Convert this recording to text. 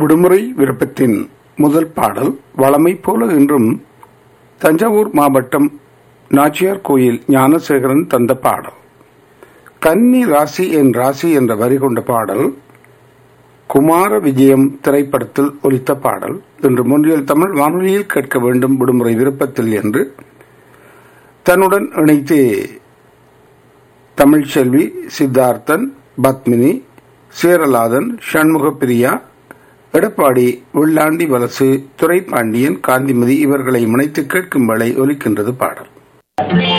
விடுமுறை விருப்பத்தின் முதல் பாடல் வளமை போல இன்றும் தஞ்சாவூர் மாவட்டம் நாச்சியார் கோயில் ஞானசேகரன் தந்த பாடல் கன்னி ராசி என் ராசி என்ற வரி கொண்ட பாடல் குமார விஜயம் திரைப்படத்தில் ஒலித்த பாடல் இன்று முன்றியல் தமிழ் வானொலியில் கேட்க வேண்டும் விடுமுறை விருப்பத்தில் என்று தன்னுடன் இணைத்து தமிழ்ச்செல்வி சித்தார்த்தன் பத்மினி சேரலாதன் சண்முக பிரியா எடப்பாடி வெள்ளாண்டி வலசு துரைப்பாண்டியன் காந்திமதி இவர்களை முனைத்து கேட்கும் வேளை ஒலிக்கின்றது பாடல்